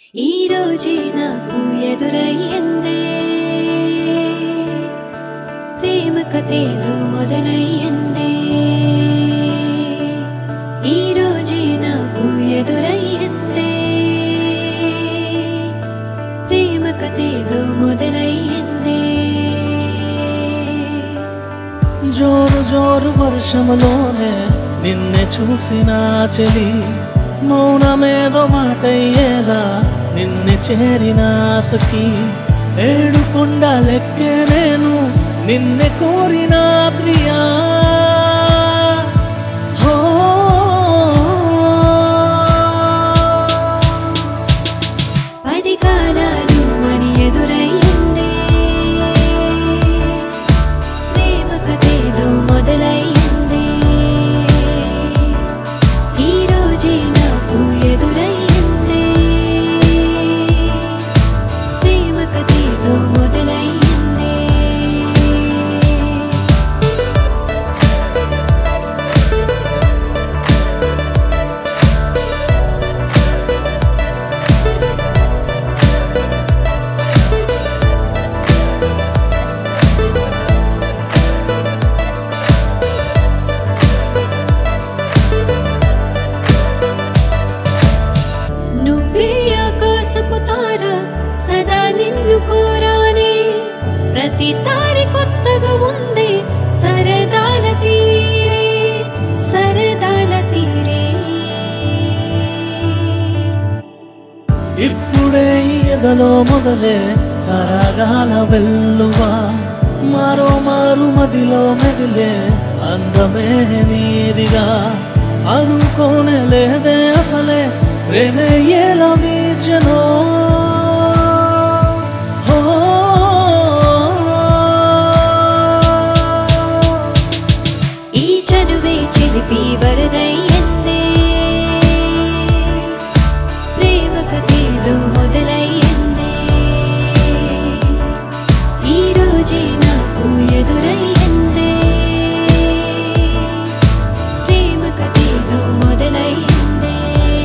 ఈ రోజే నాకు ఎదురయ్యిందే ప్రేమ కథేదో మొదలయ్యిందే ఈ రోజే నాకు ఎదురయ్యిందే ప్రేమ కథేదో మొదలయ్యిందే జోరు జోరు వర్షములోనే నిన్నే చూసిన చెలి మౌనమేదో మాటయ్యేలా నిన్నే చేరిన ఆశకి ఏడు కొండలెక్కే నేను నిన్నే కోరిన ప్రియా హో పది కాలాలు అని ఎదురయ్యిందే ప్రేమ కథేదో మొదలయ్యిందే ఈ రోజే నాకు ఎదురయ్యిందే ప్రేమ కథేదో మొదలయ్యిందే నువ్వే ఆకాశపు తార సదా నిన్ను కోరానే ప్రతిసారి కొత్తగా ఉంది సరదాల తీరే సరదాల తీరే ఇప్పుడే ఈ ఎదలో మొదలే సరగాల వెల్లువా మారో మారు మదిలో మెదిలే అందమే నీదిగా అనుకోనే లేదే అసలే ప్రేమే ఎలా వీచనో హో. ఈ చనువే చిలిపి వరదయ్యిందే ప్రేమ కథేదో మొదలయ్యిందే ఈ రోజే నాకు ఎదురయ్యిందే ప్రేమ కథేదో మొదలయ్యిందే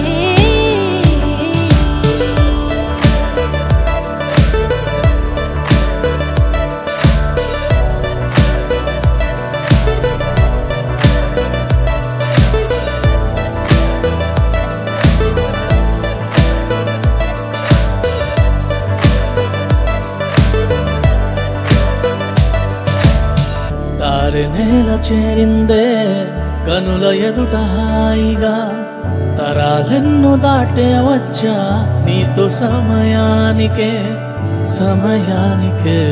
తారె నేల చేరిందే కనుల ఎదుట హాయిగా తరాలెన్నో దాటే వచ్చా నీతో సమయానికే సమయానికే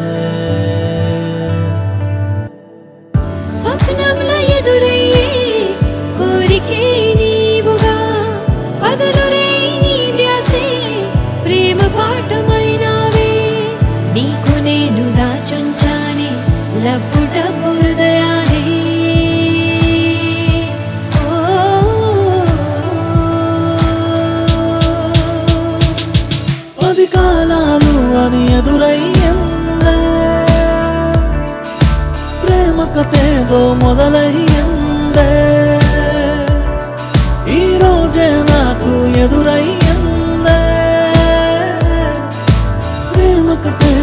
స్వప్నంలో ఎదురయ్యే కోరికే నీవుగా పగలురే నీ ధ్యాసే ప్రేమ పాఠమైనావే నీకు నేను దాచుంచానే లబ్బు డబ్బు హృదయానే ఓ పది కాలాలు అని ఎదురయ్యిందే ప్రేమ కథేదో మొదలయ్యిందే ఈ రోజే నాకు ఎదురయ్యిందే ప్రేమ కథే